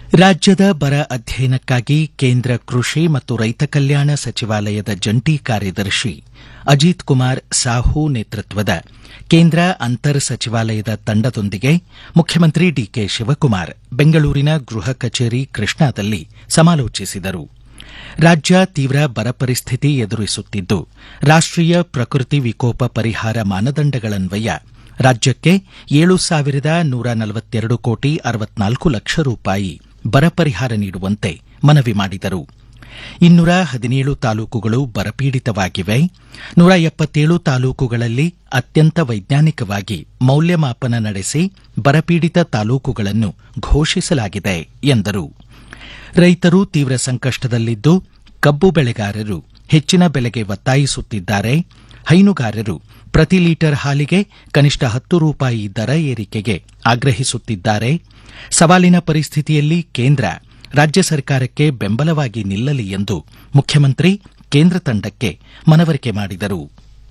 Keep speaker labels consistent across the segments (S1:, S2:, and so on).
S1: ರಾಜ್ಯದ ಬರ ಅಧ್ಯಯನಕ್ಕಾಗಿ ಕೇಂದ್ರ ಕೃಷಿ ಮತ್ತು ರೈತ ಕಲ್ಯಾಣ ಸಚಿವಾಲಯದ ಜಂಟಿ ಕಾರ್ಯದರ್ಶಿ ಅಜಿತ್ ಕುಮಾರ್ ಸಾಹು ನೇತೃತ್ವದ ಕೇಂದ್ರ ಅಂತರ್ ಸಚಿವಾಲಯದ ತಂಡದೊಂದಿಗೆ ಮುಖ್ಯಮಂತ್ರಿ ಡಿಕೆ ಶಿವಕುಮಾರ್ ಬೆಂಗಳೂರಿನ ಗೃಹ ಕಚೇರಿ ಕೃಷ್ಣಾದಲ್ಲಿ ಸಮಾಲೋಚಿಸಿದರು ರಾಜ್ಯ ತೀವ್ರ ಬರ ಪರಿಸ್ಥಿತಿ ಎದುರಿಸುತ್ತಿದ್ದು ರಾಷ್ಟೀಯ ಪ್ರಕೃತಿ ವಿಕೋಪ ಪರಿಹಾರ ಮಾನದಂಡಗಳನ್ವಯ ರಾಜ್ಯಕ್ಕೆ ಏಳು ಸಾವಿರದ ನೂರ ನಲವತ್ತೆರಡು ಕೋಟಿ ಅರವತ್ನಾಲ್ಕು ಲಕ್ಷ ರೂಪಾಯಿ ಬರ ಪರಿಹಾರ ನೀಡುವಂತೆ ಮನವಿ ಮಾಡಿದರು ಇನ್ನೂರ ಹದಿನೇಳು ತಾಲೂಕುಗಳು ಬರಪೀಡಿತವಾಗಿವೆ ನೂರ ಎಪ್ಪತ್ತೇಳು ತಾಲೂಕುಗಳಲ್ಲಿ ಅತ್ಯಂತ ವೈಜ್ಞಾನಿಕವಾಗಿ ಮೌಲ್ಯಮಾಪನ ನಡೆಸಿ ಬರಪೀಡಿತ ತಾಲೂಕುಗಳನ್ನು ಘೋಷಿಸಲಾಗಿದೆ ಎಂದರು ರೈತರು ತೀವ್ರ ಸಂಕಷ್ಟದಲ್ಲಿದ್ದು ಕಬ್ಬು ಬೆಳೆಗಾರರು ಹೆಚ್ಚಿನ ಬೆಲೆಗೆ ಒತ್ತಾಯಿಸುತ್ತಿದ್ದಾರೆ ಹೈನುಗಾರರು ಪ್ರತಿ ಲೀಟರ್ ಹಾಲಿಗೆ ಕನಿಷ್ಠ ಹತ್ತು ರೂಪಾಯಿ ದರ ಏರಿಕೆಗೆ ಆಗ್ರಹಿಸುತ್ತಿದ್ದಾರೆ ಸವಾಲಿನ ಪರಿಸ್ಥಿತಿಯಲ್ಲಿ ಕೇಂದ್ರ ರಾಜ್ಯ ಸರ್ಕಾರಕ್ಕೆ ಬೆಂಬಲವಾಗಿ ನಿಲ್ಲಲಿ ಎಂದು ಮುಖ್ಯಮಂತ್ರಿ ಕೇಂದ್ರ ತಂಡಕ್ಕೆ ಮನವರಿಕೆ ಮಾಡಿದರು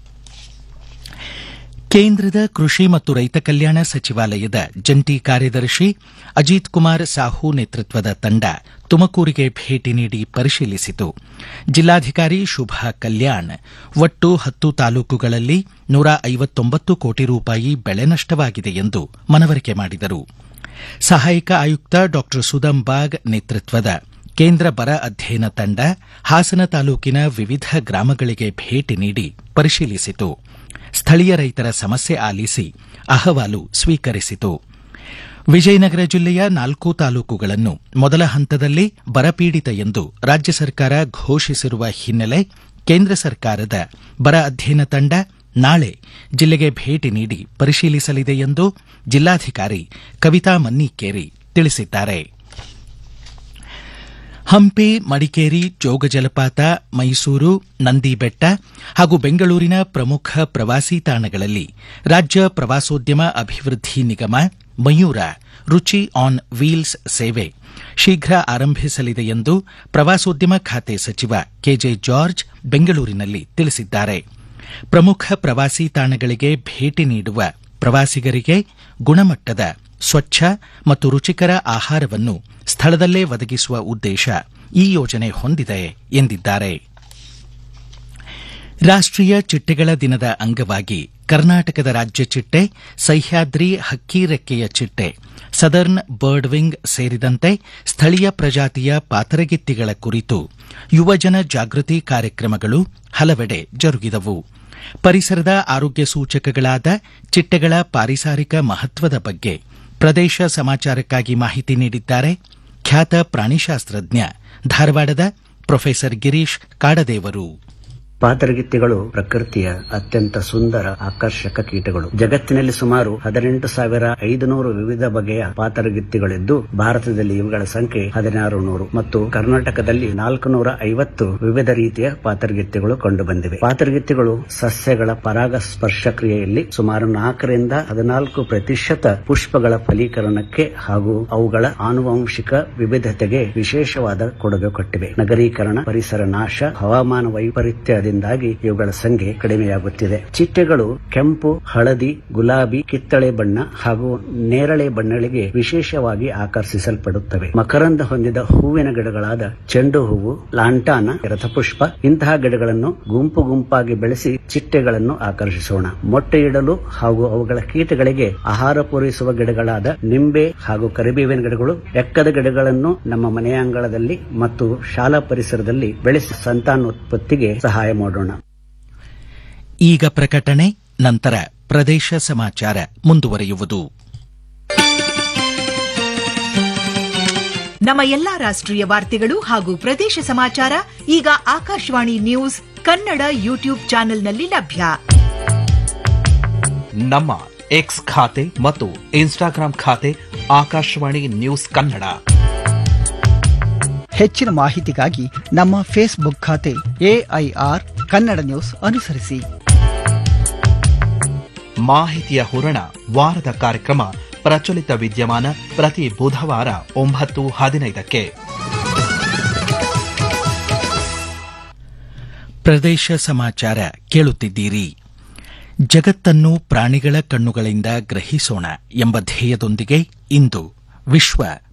S1: ಕೇಂದ್ರದ ಕೃಷಿ ಮತ್ತು ರೈತ ಕಲ್ಯಾಣ ಸಚಿವಾಲಯದ ಜಂಟಿ ಕಾರ್ಯದರ್ಶಿ ಅಜಿತ್ ಕುಮಾರ್ ಸಾಹು ನೇತೃತ್ವದ ತಂಡ ತುಮಕೂರಿಗೆ ಭೇಟಿ ನೀಡಿ ಪರಿಶೀಲಿಸಿತು ಜಿಲ್ಲಾಧಿಕಾರಿ ಶುಭಾ ಕಲ್ಯಾಣ್ ಒಟ್ಟು ಹತ್ತು ತಾಲೂಕುಗಳಲ್ಲಿ ನೂರ ಐವತ್ತೊಂಬತ್ತು ಕೋಟಿ ರೂಪಾಯಿ ಬೆಳೆ ನಷ್ಟವಾಗಿದೆ ಎಂದು ಮನವರಿಕೆ ಮಾಡಿದರು ಸಹಾಯಕ ಆಯುಕ್ತ ಡಾ ಸುದಂಬಾಗ್ ನೇತೃತ್ವದ ಕೇಂದ್ರ ಬರ ಅಧ್ಯಯನ ತಂಡ ಹಾಸನ ತಾಲೂಕಿನ ವಿವಿಧ ಗ್ರಾಮಗಳಿಗೆ ಭೇಟಿ ನೀಡಿ ಪರಿಶೀಲಿಸಿತು ಸ್ಥಳೀಯ ರೈತರ ಸಮಸ್ಯೆ ಆಲಿಸಿ ಅಹವಾಲು ಸ್ವೀಕರಿಸಿತು ವಿಜಯನಗರ ಜಿಲ್ಲೆಯ ನಾಲ್ಕು ತಾಲೂಕುಗಳನ್ನು ಮೊದಲ ಹಂತದಲ್ಲಿ ಬರಪೀಡಿತ ಎಂದು ರಾಜ್ಯ ಸರ್ಕಾರ ಘೋಷಿಸಿರುವ ಹಿನ್ನೆಲೆ ಕೇಂದ್ರ ಸರ್ಕಾರದ ಬರ ಅಧ್ಯಯನ ತಂಡ ನಾಳೆ ಜಿಲ್ಲೆಗೆ ಭೇಟಿ ನೀಡಿ ಪರಿಶೀಲಿಸಲಿದೆ ಎಂದು ಜಿಲ್ಲಾಧಿಕಾರಿ ಕವಿತಾ ಮನ್ನಿಕೇರಿ ತಿಳಿಸಿದ್ದಾರೆ ಹಂಪಿ ಮಡಿಕೇರಿ ಜೋಗ ಜಲಪಾತ ಮೈಸೂರು ನಂದಿಬೆಟ್ಟ ಹಾಗೂ ಬೆಂಗಳೂರಿನ ಪ್ರಮುಖ ಪ್ರವಾಸಿ ತಾಣಗಳಲ್ಲಿ ರಾಜ್ಯ ಪ್ರವಾಸೋದ್ಯಮ ಅಭಿವೃದ್ಧಿ ನಿಗಮ ಮಯೂರ ರುಚಿ ಆನ್ ವೀಲ್ಸ್ ಸೇವೆ ಶೀಘ್ರ ಆರಂಭಿಸಲಿದೆ ಎಂದು ಪ್ರವಾಸೋದ್ಯಮ ಖಾತೆ ಸಚಿವ ಕೆಜೆ ಜಾರ್ಜ್ ಬೆಂಗಳೂರಿನಲ್ಲಿ ತಿಳಿಸಿದ್ದಾರೆ ಪ್ರಮುಖ ಪ್ರವಾಸಿ ತಾಣಗಳಿಗೆ ಭೇಟಿ ನೀಡುವ ಪ್ರವಾಸಿಗರಿಗೆ ಗುಣಮಟ್ಟದ ಸ್ವಚ್ಛ ಮತ್ತು ರುಚಿಕರ ಆಹಾರವನ್ನು ಸ್ಥಳದಲ್ಲೇ ಒದಗಿಸುವ ಉದ್ದೇಶ ಈ ಯೋಜನೆ ಹೊಂದಿದೆ ಎಂದಿದ್ದಾರೆ ರಾಷ್ಟೀಯ ಚಿಟ್ಟೆಗಳ ದಿನದ ಅಂಗವಾಗಿ ಕರ್ನಾಟಕದ ರಾಜ್ಯ ಚಿಟ್ಟೆ ಸಹ್ಯಾದ್ರಿ ಹಕ್ಕಿ ರೆಕ್ಕೆಯ ಚಿಟ್ಟೆ ಸದರ್ನ್ ಬರ್ಡ್ ವಿಂಗ್ ಸೇರಿದಂತೆ ಸ್ಥಳೀಯ ಪ್ರಜಾತಿಯ ಪಾತರಗಿತ್ತಿಗಳ ಕುರಿತು ಯುವಜನ ಜಾಗೃತಿ ಕಾರ್ಯಕ್ರಮಗಳು ಹಲವೆಡೆ ಜರುಗಿದವು ಪರಿಸರದ ಆರೋಗ್ಯ ಸೂಚಕಗಳಾದ ಚಿಟ್ಟೆಗಳ ಪಾರಿಸಾರಿಕ ಮಹತ್ವದ ಬಗ್ಗೆ ಪ್ರದೇಶ ಸಮಾಚಾರಕ್ಕಾಗಿ ಮಾಹಿತಿ ನೀಡಿದ್ದಾರೆ ಖ್ಯಾತ ಪ್ರಾಣಿಶಾಸ್ತ್ರಜ್ಞ ಧಾರವಾಡದ ಪ್ರೊಫೆಸರ್ ಗಿರೀಶ್ ಕಾಡದೇವರು
S2: ಪಾತರಗಿತ್ತಿಗಳು ಪ್ರಕೃತಿಯ ಅತ್ಯಂತ ಸುಂದರ ಆಕರ್ಷಕ ಕೀಟಗಳು ಜಗತ್ತಿನಲ್ಲಿ ಸುಮಾರು ಹದಿನೆಂಟು ಸಾವಿರ ಐದುನೂರು ವಿವಿಧ ಬಗೆಯ ಪಾತರಗಿತ್ತಿಗಳಿದ್ದು ಭಾರತದಲ್ಲಿ ಇವುಗಳ ಸಂಖ್ಯೆ ಹದಿನಾರು ನೂರು ಮತ್ತು ಕರ್ನಾಟಕದಲ್ಲಿ ನಾಲ್ಕು ನೂರ ಐವತ್ತು ವಿವಿಧ ರೀತಿಯ ಪಾತರಗಿತ್ತಿಗಳು ಕಂಡುಬಂದಿವೆ ಪಾತರಗಿತ್ತಿಗಳು ಸಸ್ಯಗಳ ಪರಾಗಸ್ಪರ್ಶ ಕ್ರಿಯೆಯಲ್ಲಿ ಸುಮಾರು ನಾಲ್ಕರಿಂದ ಹದಿನಾಲ್ಕು ಪ್ರತಿಶತ ಪುಷ್ಪಗಳ ಫಲೀಕರಣಕ್ಕೆ ಹಾಗೂ ಅವುಗಳ ಆನುವಂಶಿಕ ವಿವಿಧತೆಗೆ ವಿಶೇಷವಾದ ಕೊಡುಗೆ ಕೊಟ್ಟಿವೆ ನಗರೀಕರಣ ಪರಿಸರ ನಾಶ ಹವಾಮಾನ ವೈಪರೀತ್ಯ ಾಗಿ ಇವುಗಳ ಸಂಖ್ಯೆ ಕಡಿಮೆಯಾಗುತ್ತಿದೆ ಚಿಟ್ಟೆಗಳು ಕೆಂಪು ಹಳದಿ ಗುಲಾಬಿ ಕಿತ್ತಳೆ ಬಣ್ಣ ಹಾಗೂ ನೇರಳೆ ಬಣ್ಣಗಳಿಗೆ ವಿಶೇಷವಾಗಿ ಆಕರ್ಷಿಸಲ್ಪಡುತ್ತವೆ ಮಕರಂದ ಹೊಂದಿದ ಹೂವಿನ ಗಿಡಗಳಾದ ಚೆಂಡು ಹೂವು ಲಾಂಟಾನ ರಥಪುಷ್ಪ ಇಂತಹ ಗಿಡಗಳನ್ನು ಗುಂಪು ಗುಂಪಾಗಿ ಬೆಳೆಸಿ ಚಿಟ್ಟೆಗಳನ್ನು ಆಕರ್ಷಿಸೋಣ ಮೊಟ್ಟೆ ಇಡಲು ಹಾಗೂ ಅವುಗಳ ಕೀಟಗಳಿಗೆ ಆಹಾರ ಪೂರೈಸುವ ಗಿಡಗಳಾದ ನಿಂಬೆ ಹಾಗೂ ಕರಿಬೇವಿನ ಗಿಡಗಳು ಎಕ್ಕದ ಗಿಡಗಳನ್ನು ನಮ್ಮ ಮನೆಯಾಂಗಳದಲ್ಲಿ ಮತ್ತು ಶಾಲಾ ಪರಿಸರದಲ್ಲಿ ಬೆಳೆಸಿ ಸಂತಾನೋತ್ಪತ್ತಿಗೆ ಸಹಾಯ ಮಾಡೋಣ
S1: ಈಗ ಪ್ರಕಟಣೆ ನಂತರ ಪ್ರದೇಶ ಸಮಾಚಾರ ಮುಂದುವರಿಯುವುದು
S3: ನಮ್ಮ ಎಲ್ಲಾ ರಾಷ್ಟ್ರೀಯ ವಾರ್ತೆಗಳು ಹಾಗೂ ಪ್ರದೇಶ ಸಮಾಚಾರ ಈಗ ಆಕಾಶವಾಣಿ ನ್ಯೂಸ್ ಕನ್ನಡ ಯೂಟ್ಯೂಬ್ ಚಾನೆಲ್ನಲ್ಲಿ ಲಭ್ಯ
S4: ನಮ್ಮ ಎಕ್ಸ್ ಖಾತೆ ಮತ್ತು ಇನ್ಸ್ಟಾಗ್ರಾಂ ಖಾತೆ ಆಕಾಶವಾಣಿ ನ್ಯೂಸ್ ಕನ್ನಡ
S5: ಹೆಚ್ಚಿನ ಮಾಹಿತಿಗಾಗಿ ನಮ್ಮ ಫೇಸ್ಬುಕ್ ಖಾತೆ ಎಐಆರ್ ಕನ್ನಡ ನ್ಯೂಸ್ ಅನುಸರಿಸಿ
S4: ಮಾಹಿತಿಯ ಹೂರಣ ವಾರದ ಕಾರ್ಯಕ್ರಮ ಪ್ರಚಲಿತ ವಿದ್ಯಮಾನ ಪ್ರತಿ ಬುಧವಾರ ಒಂಬತ್ತು ಹದಿನೈದಕ್ಕೆ
S1: ಪ್ರದೇಶ ಸಮಾಚಾರ ಕೇಳುತ್ತಿದ್ದೀರಿ ಜಗತ್ತನ್ನು ಪ್ರಾಣಿಗಳ ಕಣ್ಣುಗಳಿಂದ ಗ್ರಹಿಸೋಣ ಎಂಬ ಧ್ಯೇಯದೊಂದಿಗೆ ಇಂದು ವಿಶ್ವ